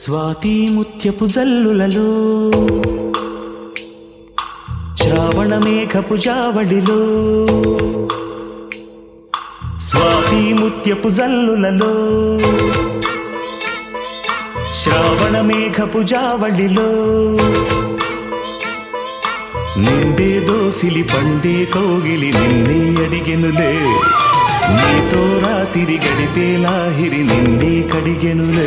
స్వాతి ముత్యపు జల్లులలో శ్రావణ మేఘపు జావళిలో స్వాతి ముత్యపు జల్లులలో శ్రావణ మేఘపు జావళిలో నిండే దోసిలి పండే కౌగిలి నిన్నే అడిగెనులే నీతో రాతిరి గడిపే లాహిరి నిన్నే కడిగెనులే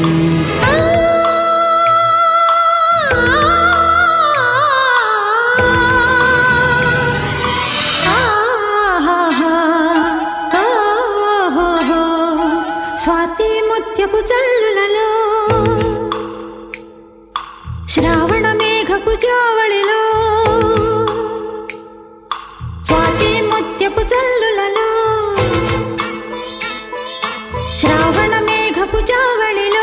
స్వాతి ముత్యపు చల్లులలో శ్రావణ మేఘపు జావళిలో స్వాతి ముత్యపు చల్లులలో శ్రావణ మేఘపు జావళిలో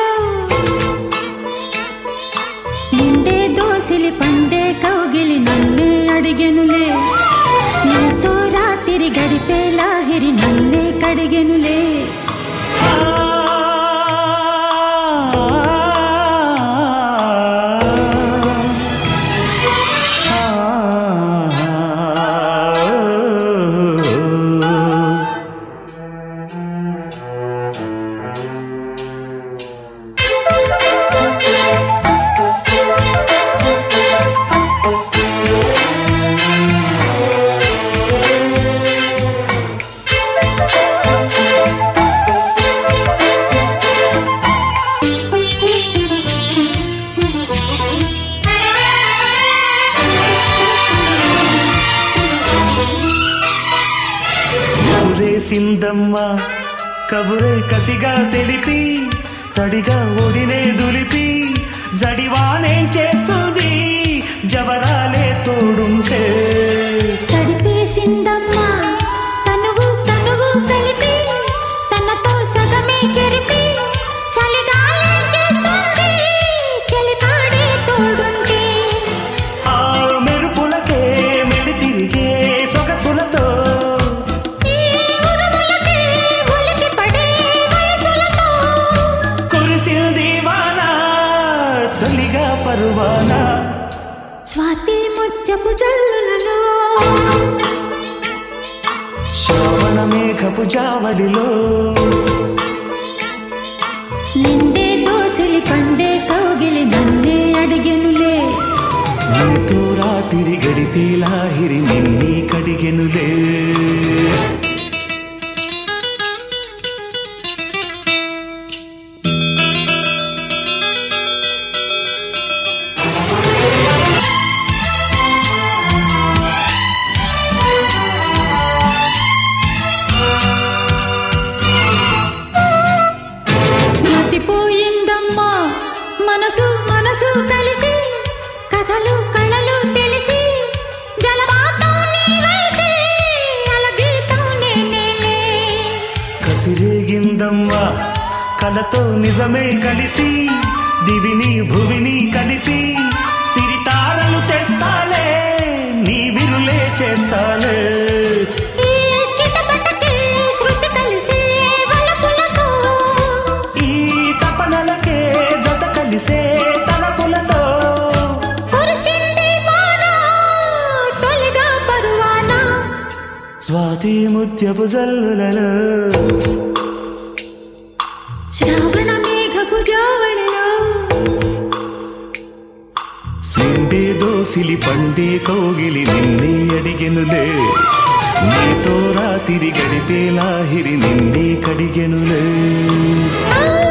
నిండే దోసిలి పండే కౌగిలి నన్నే అడిగెనులే నీతో రాత్రి గడిపే లాహిరి నన్నే కడిగెనులే ముసురేసిందమ్మ కబురే కసిగా తెలిపి తడిగా ఒడినే దులిపి జడివానేం చేస్తుంది జవరాలే తోడుంటే తడిపేసిందమ్మా తనువు తనువు కలిపి తనతో సగమే చెరిపి చలిగాలి చేస్తుంది చలికాడే తోడుంటే ఆ మెరుపులకే మెలి తిరిగే సొగసులతో ఈ ఉరుములకే ఉలికి పడే వయసులతో కురిసింది వాన తొలిగా పరువాన స్వాతి ముత్యపు జల్లులలో శ్రావణ మేఘపు జావడిలో నిండే దోసిలి పండే కౌగిలి నన్నే అడిగెనులే నీతో రాతిరి గడిపే లాహిరి నిన్నీ కడిగెనులే మతిపోయిందమ్మా మనసు మనసు కలిసి కథలు కళలు తెలిసి జలపాతం నీవైతే అలగీతం నేనేలే కసిరేగిందమ్మా కలతో నిజమే కలిసి దివిని భువిని కలిపి సిరితారలు తెస్తాలే నీ విరులే చేస్తాలే ఈ చిటపటకే శృతి కలిసి వలపులతో ఈ తపనలకే జత కలిసే తలపులతో కురిసింది వాన తొలిగా పరువానా స్వాతి ముత్యపు జల్లులలో శ్రావణ మేఘపు జావళిలో స్విండే దోసిలి పండే కౌగిలి నిన్నే అడిగెనులే నీతో రాతిరి గడిపే లాహిరి నిన్నే కడిగెనులే ఆ